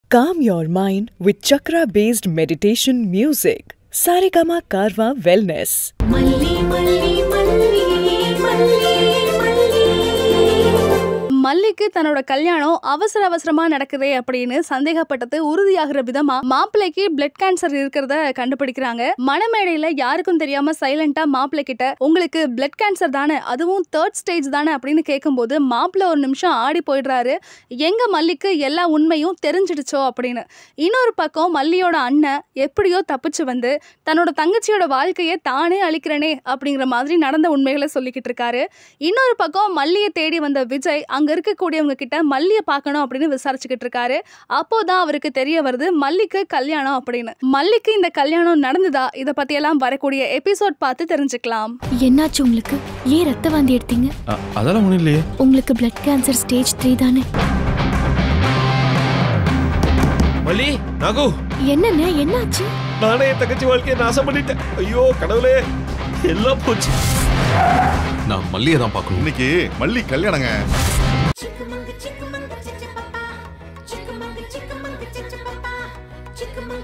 Calm your mind with chakra based meditation music. Saregama Karwa Wellness. மல்லி மல்லி மல்லி மல்லி மல்லி மல்லிக்கு தன்னோட கல்யாணம் அவசர அவசரமா நடக்குதே அப்படின்னு சந்தேகப்பட்டது உறுதியாகிற விதமா மாப்பிள்ளைக்கு பிளட் கேன்சர் இருக்கிறத கண்டுபிடிக்கிறாங்க மணமேடையில யாருக்கும் தெரியாம சைலண்டா மாப்பிள்ளை கிட்ட உங்களுக்கு பிளட் கேன்சர் தானே அதுவும் தேர்ட் ஸ்டேஜ் தானே அப்படின்னு கேட்கும்போது மாப்பிள்ளை ஒரு நிமிஷம் ஆடி போயிடுறாரு எங்க மல்லிக்கு எல்லா உண்மையும் தெரிஞ்சிடுச்சோ அப்படின்னு இன்னொரு பக்கம் மல்லியோட அண்ணன் எப்படியோ தப்பிச்சு வந்து தன்னோட தங்கச்சியோட வாழ்க்கையை தானே அழிக்கிறனே அப்படிங்கிற மாதிரி நடந்த உண்மைகளை சொல்லிக்கிட்டு இருக்காரு இன்னொரு பக்கம் மல்லியை தேடி வந்த விஜய் அங்க இருக்கக்கூடியவங்க கிட்ட மல்லியை பார்க்கணும் அப்படின்னு விசாரிச்சுக்கிட்டு இருக்காரு அப்போதான் அவருக்கு தெரிய வருது மல்லிக்கு கல்யாணம் அப்படின்னு மல்லிக்கு இந்த கல்யாணம் நடந்ததா இதை பத்தியெல்லாம் வரக்கூடிய எபிசோட் பார்த்து தெரிஞ்சுக்கலாம் என்னாச்சு உங்களுக்கு ஏன் ரத்த வாந்தி எடுத்தீங்க அ- அதெல்லாம் ஒன்றும் இல்லையே உங்களுக்கு பிளட் கேன்சர் ஸ்டேஜ் த்ரீ தானே மல்லி நாகு என்னண்ணே என்னாச்சு நானே என் தங்கச்சி வாழ்க்கையை நாசம் பண்ணிட்டேன் ஐயோ கடவுளே எல்லாம் போச்சு நான் மல்லியை தான் பார்க்கணும் இன்னைக்கு மல்லி கல்யாணங்க சிக்குமங்கு சிக்குமங்கு சிச்சு பாப்பா சிக்குமங்கு சிக்குமங்கு சிச்சு பாப்பா சிக்குமங்கு